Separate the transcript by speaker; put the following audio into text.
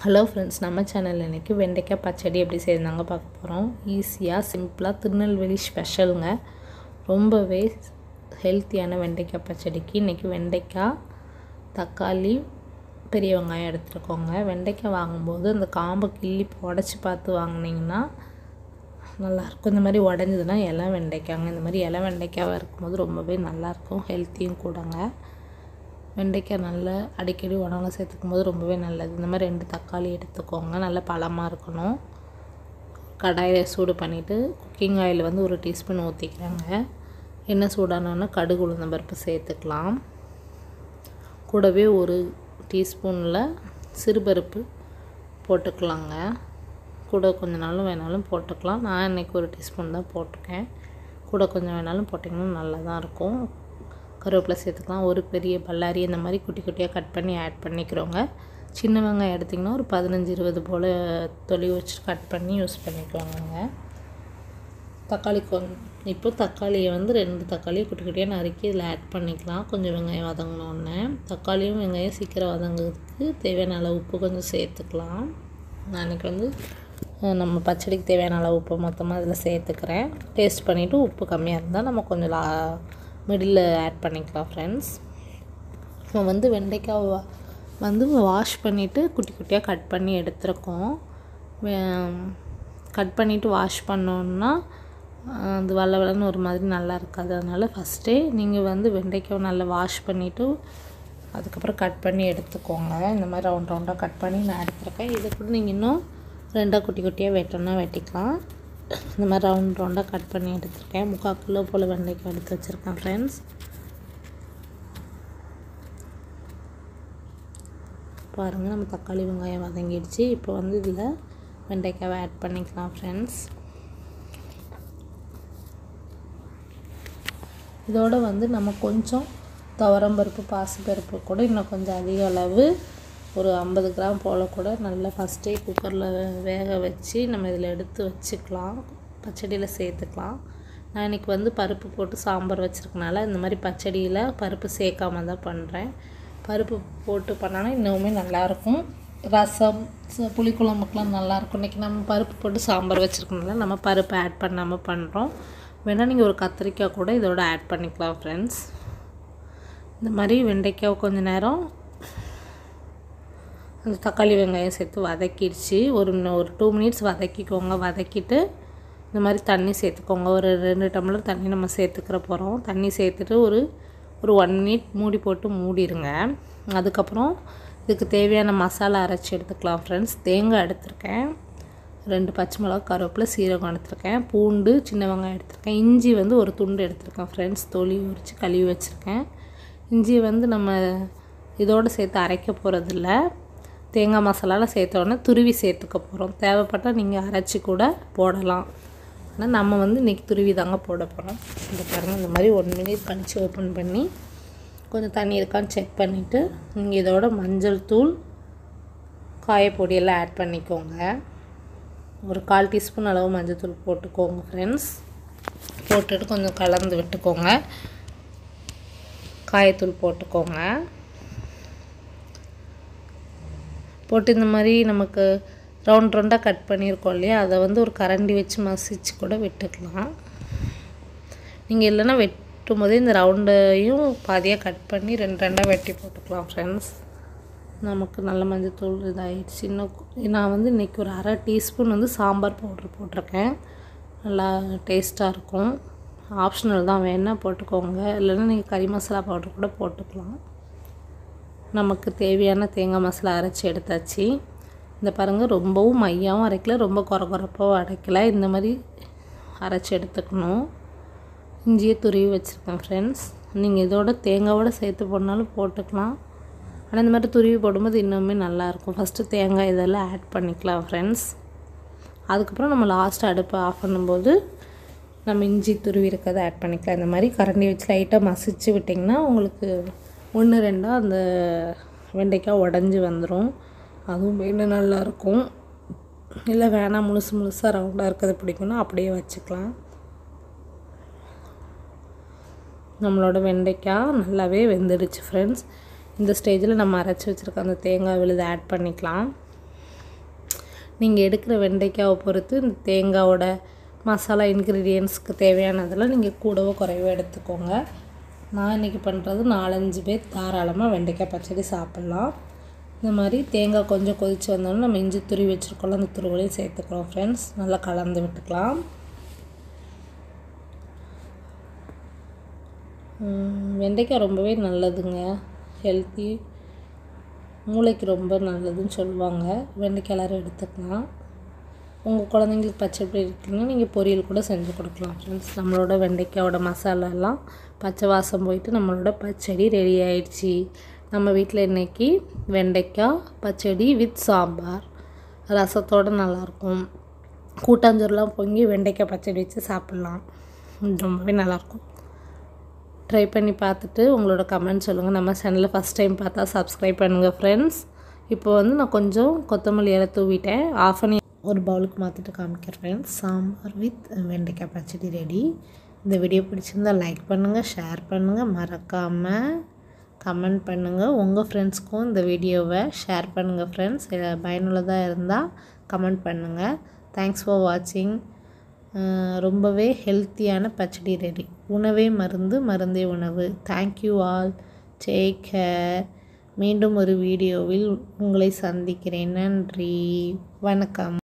Speaker 1: hello friends நம்ம சேனலில் இன்றைக்கி வெண்டைக்காய் பச்சடி எப்படி செய்யறாங்க பார்க்க போகிறோம் ஈஸியாக சிம்பிளாக திருநெல்வேலி ஸ்பெஷலுங்க ரொம்பவே ஹெல்த்தியான வெண்டைக்காய் பச்சடிக்கு இன்றைக்கி வெண்டைக்காய் தக்காளி பெரிய வெங்காயம் எடுத்துருக்கோங்க வெண்டைக்காய் வாங்கும்போது அந்த காம்பை கிள்ளி உடச்சி பார்த்து வாங்கினீங்கன்னா நல்லாயிருக்கும் இந்த மாதிரி உடஞ்சதுன்னா இலை வெண்டைக்காங்க இந்த மாதிரி இலை வெண்டைக்காவாக இருக்கும்போது ரொம்பவே நல்லாயிருக்கும் ஹெல்த்தியும் கூடங்க வெண்டைக்காய் நல்லா அடிக்கடி உணவுல சேர்த்துக்கும் போது ரொம்பவே நல்லது இந்த மாதிரி ரெண்டு தக்காளி எடுத்துக்கோங்க நல்ல பழமாக இருக்கணும் கடாயை சூடு பண்ணிவிட்டு குக்கிங் ஆயில் வந்து ஒரு டீஸ்பூன் ஊற்றிக்கிறாங்க எண்ணெய் சூடானோன்னா கடுகு உளுந்தம் பருப்பு சேர்த்துக்கலாம் கூடவே ஒரு டீஸ்பூனில் சிறுபருப்பு போட்டுக்கலாங்க கூட கொஞ்சம் நாளும் வேணாலும் போட்டுக்கலாம் நான் இன்றைக்கி ஒரு டீஸ்பூன் தான் போட்டிருக்கேன் கூட கொஞ்சம் வேணாலும் போட்டிங்கன்னா நல்லா தான் இருக்கும் கருவேப்பிலை சேர்த்துக்கலாம் ஒரு பெரிய பல்லாரி இந்த மாதிரி குட்டி குட்டியாக கட் பண்ணி ஆட் பண்ணிக்கிறோங்க சின்ன வெங்காயம் எடுத்திங்கன்னா ஒரு பதினஞ்சு இருபது போல் தொலி வச்சு கட் பண்ணி யூஸ் பண்ணிக்குவாங்க தக்காளி கொஞ்சம் இப்போ தக்காளியை வந்து ரெண்டு தக்காளியை குட்டி குட்டியாக நறுக்கி இதில் ஆட் பண்ணிக்கலாம் கொஞ்சம் வெங்காயம் வதங்கினோடனே தக்காளியும் வெங்காயம் சீக்கிரம் வதங்குறதுக்கு தேவையான அளவு உப்பு கொஞ்சம் சேர்த்துக்கலாம் நான் இன்றைக்கி வந்து நம்ம பச்சடிக்கு தேவையான அளவு உப்பு மொத்தமாக இதில் சேர்த்துக்கிறேன் டேஸ்ட் பண்ணிவிட்டு உப்பு கம்மியாக இருந்தால் நம்ம கொஞ்சம் லா மிடில் ஆட் பண்ணிக்கலாம் ஃப்ரெண்ட்ஸ் இப்போ வந்து வெண்டைக்காய் வந்து வாஷ் பண்ணிவிட்டு குட்டி குட்டியாக கட் பண்ணி எடுத்துருக்கோம் கட் பண்ணிவிட்டு வாஷ் பண்ணோன்னா அது வள வளன்னு ஒரு மாதிரி நல்லா இருக்காது அதனால் ஃபஸ்ட்டே நீங்கள் வந்து வெண்டைக்காய் நல்லா வாஷ் பண்ணிவிட்டு அதுக்கப்புறம் கட் பண்ணி எடுத்துக்கோங்க இந்த மாதிரி ரவுண்ட் ரவுண்டாக கட் பண்ணி நான் எடுத்துருக்கேன் இதை கூட நீங்கள் இன்னும் ரெண்டாக குட்டி குட்டியாக வெட்டணும்னா வெட்டிக்கலாம் இந்த மாதிரி ரவுண்ட் ரவுண்டாக கட் பண்ணி எடுத்துருக்கேன் முக்கால் கிலோ போல் வெண்டைக்காய் எடுத்து வச்சுருக்கேன் ஃப்ரெண்ட்ஸ் பாருங்கள் நம்ம தக்காளி வெங்காயம் வதங்கிடுச்சு இப்போ வந்து இதில் வெண்டைக்காவை ஆட் பண்ணிக்கலாம் ஃப்ரெண்ட்ஸ் இதோட வந்து நம்ம கொஞ்சம் துவரம்பருப்பு பாசிப்பருப்பு கூட இன்னும் கொஞ்சம் அதிக அளவு ஒரு ஐம்பது கிராம் போல் கூட நல்லா ஃபஸ்ட்டே குக்கரில் வேக வச்சு நம்ம இதில் எடுத்து வச்சுக்கலாம் பச்சடியில் சேர்த்துக்கலாம் நான் இன்றைக்கி வந்து பருப்பு போட்டு சாம்பார் வச்சுருக்கனால இந்த மாதிரி பச்சடியில் பருப்பு சேர்க்காம தான் பண்ணுறேன் பருப்பு போட்டு பண்ணோன்னா இன்னுமே நல்லாயிருக்கும் ரசம் புளிக்குழம்புக்கெலாம் நல்லாயிருக்கும் இன்றைக்கி நம்ம பருப்பு போட்டு சாம்பார் வச்சுருக்கனால நம்ம பருப்பு ஆட் பண்ணாமல் பண்ணுறோம் வேணால் நீங்கள் ஒரு கத்திரிக்காய் கூட இதோட ஆட் பண்ணிக்கலாம் ஃப்ரெண்ட்ஸ் இந்த மாதிரி வெண்டைக்காய் கொஞ்சம் நேரம் அந்த தக்காளி வெங்காயம் சேர்த்து வதக்கிடுச்சு ஒரு ஒரு டூ மினிட்ஸ் வதக்கிக்கோங்க வதக்கிட்டு இந்த மாதிரி தண்ணி சேர்த்துக்கோங்க ஒரு ரெண்டு டம்ளர் தண்ணி நம்ம சேர்த்துக்கிற போகிறோம் தண்ணி சேர்த்துட்டு ஒரு ஒரு ஒன் மினிட் மூடி போட்டு மூடிடுங்க அதுக்கப்புறம் இதுக்கு தேவையான மசாலா அரைச்சி எடுத்துக்கலாம் ஃப்ரெண்ட்ஸ் தேங்காய் எடுத்திருக்கேன் ரெண்டு பச்சை மிளகா கருவேப்பிலை சீரகம் எடுத்திருக்கேன் பூண்டு சின்ன வெங்காயம் எடுத்திருக்கேன் இஞ்சி வந்து ஒரு துண்டு எடுத்திருக்கேன் ஃப்ரெண்ட்ஸ் தொலி உரித்து கழுவி வச்சுருக்கேன் இஞ்சி வந்து நம்ம இதோடு சேர்த்து அரைக்க போகிறதில்ல தேங்காய் மசாலாவில் சேர்த்தோடனே துருவி சேர்த்துக்க போகிறோம் தேவைப்பட்டால் நீங்கள் அரைச்சி கூட போடலாம் ஆனால் நம்ம வந்து இன்றைக்கி துருவி தாங்க போட போகிறோம் இந்த பாருங்கள் இந்த மாதிரி ஒன் மினிட் கழித்து ஓப்பன் பண்ணி கொஞ்சம் தண்ணி இருக்கான்னு செக் பண்ணிவிட்டு நீங்கள் இதோட மஞ்சள் தூள் காயப்பொடியெல்லாம் ஆட் பண்ணிக்கோங்க ஒரு கால் டீஸ்பூன் அளவு மஞ்சள் தூள் போட்டுக்கோங்க ஃப்ரெண்ட்ஸ் போட்டுட்டு கொஞ்சம் கலந்து விட்டுக்கோங்க காயத்தூள் போட்டுக்கோங்க போட்டு இந்த மாதிரி நமக்கு ரவுண்ட் ரவுண்டாக கட் பண்ணியிருக்கோம் இல்லையா அதை வந்து ஒரு கரண்டி வச்சு மசிச்சு கூட விட்டுக்கலாம் நீங்கள் இல்லைன்னா வெட்டும் போதே இந்த ரவுண்டையும் பாதியாக கட் பண்ணி ரெண்டு ரெண்டாக வெட்டி போட்டுக்கலாம் ஃப்ரெண்ட்ஸ் நமக்கு நல்ல மஞ்சள் தூள் இதாகிடுச்சு இன்னும் நான் வந்து இன்றைக்கி ஒரு அரை டீஸ்பூன் வந்து சாம்பார் பவுட்ரு போட்டிருக்கேன் நல்லா டேஸ்ட்டாக இருக்கும் ஆப்ஷனல் தான் வேணால் போட்டுக்கோங்க இல்லைன்னா நீங்கள் கறி மசாலா பவுட்ரு கூட போட்டுக்கலாம் நமக்கு தேவையான தேங்காய் மசாலா அரைச்சி எடுத்தாச்சு இந்த பாருங்கள் ரொம்பவும் மையாவும் அரைக்கல ரொம்ப குறை குறைப்பாகவும் அரைக்கல இந்த மாதிரி அரைச்சி எடுத்துக்கணும் இஞ்சியை துருவி வச்சுருக்கேன் ஃப்ரெண்ட்ஸ் நீங்கள் இதோட தேங்காவோட சேர்த்து போடனாலும் போட்டுக்கலாம் ஆனால் இந்த மாதிரி துருவி போடும்போது இன்னுமே நல்லாயிருக்கும் ஃபஸ்ட்டு தேங்காய் இதெல்லாம் ஆட் பண்ணிக்கலாம் ஃப்ரெண்ட்ஸ் அதுக்கப்புறம் நம்ம லாஸ்ட் அடுப்பை ஆஃப் பண்ணும்போது நம்ம இஞ்சி துருவி இருக்கிறத ஆட் பண்ணிக்கலாம் இந்த மாதிரி கரண்டி வச்சு லைட்டாக மசிச்சு விட்டிங்கன்னா உங்களுக்கு ஒன்று ரெண்டாக அந்த வெண்டைக்காய் உடஞ்சி வந்துடும் அதுவும் இன்னும் நல்லாயிருக்கும் இல்லை வேணாம் முழுசு முழுசாக ரவுண்டாக இருக்கிறது பிடிக்கும்னா அப்படியே வச்சுக்கலாம் நம்மளோட வெண்டைக்காய் நல்லாவே வெந்துடுச்சு ஃப்ரெண்ட்ஸ் இந்த ஸ்டேஜில் நம்ம அரைச்சி வச்சுருக்க அந்த தேங்காய் விழுது ஆட் பண்ணிக்கலாம் நீங்கள் எடுக்கிற வெண்டைக்காவை பொறுத்து இந்த தேங்காவோட மசாலா இன்க்ரீடியன்ஸ்க்கு தேவையானதெல்லாம் நீங்கள் கூடவோ குறைவோ எடுத்துக்கோங்க நான் இன்றைக்கி பண்ணுறது நாலஞ்சு பேர் தாராளமாக வெண்டைக்காய் பச்சடி சாப்பிட்லாம் இந்த மாதிரி தேங்காய் கொஞ்சம் கொதித்து வந்தோடனே நம்ம இஞ்சி துருவி வச்சுருக்கோம்ல அந்த துருவலையும் சேர்த்துக்கிறோம் ஃப்ரெண்ட்ஸ் நல்லா கலந்து விட்டுக்கலாம் வெண்டைக்காய் ரொம்பவே நல்லதுங்க ஹெல்த்தி மூளைக்கு ரொம்ப நல்லதுன்னு சொல்லுவாங்க வெண்டைக்காய் எல்லோரும் எடுத்துக்கலாம் உங்கள் குழந்தைங்களுக்கு பச்சை இருக்குன்னா நீங்கள் பொரியல் கூட செஞ்சு கொடுக்கலாம் ஃப்ரெண்ட்ஸ் நம்மளோட வெண்டைக்காயோட மசாலாலாம் பச்சை வாசம் போயிட்டு நம்மளோட பச்சடி ரெடி ஆயிடுச்சு நம்ம வீட்டில் இன்றைக்கி வெண்டைக்காய் பச்சடி வித் சாம்பார் ரசத்தோடு நல்லாயிருக்கும் கூட்டாஞ்சோறுலாம் பொங்கி வெண்டைக்காய் பச்சடி வச்சு சாப்பிட்லாம் ரொம்பவே நல்லாயிருக்கும் ட்ரை பண்ணி பார்த்துட்டு உங்களோட கமெண்ட் சொல்லுங்கள் நம்ம சேனலில் ஃபஸ்ட் டைம் பார்த்தா சப்ஸ்கிரைப் பண்ணுங்கள் ஃப்ரெண்ட்ஸ் இப்போ வந்து நான் கொஞ்சம் கொத்தமல்லி இலை தூவிட்டேன் ஆஃப் பண்ணி ஒரு பவுலுக்கு மாற்றிட்டு காமிக்கிறேன் ஃப்ரெண்ட்ஸ் சாம்பார் வித் வெண்டைக்காய் பச்சடி ரெடி இந்த வீடியோ பிடிச்சிருந்தால் லைக் பண்ணுங்கள் ஷேர் பண்ணுங்கள் மறக்காமல் கமெண்ட் பண்ணுங்கள் உங்கள் ஃப்ரெண்ட்ஸ்க்கும் இந்த வீடியோவை ஷேர் பண்ணுங்கள் ஃப்ரெண்ட்ஸ் பயனுள்ளதாக இருந்தால் கமெண்ட் பண்ணுங்கள் தேங்க்ஸ் ஃபார் வாட்சிங் ரொம்பவே ஹெல்த்தியான பச்சடி ரெடி உணவே மருந்து மருந்தே உணவு தேங்க்யூ ஆல் டேக் கேர் மீண்டும் ஒரு வீடியோவில் உங்களை சந்திக்கிறேன் நன்றி வணக்கம்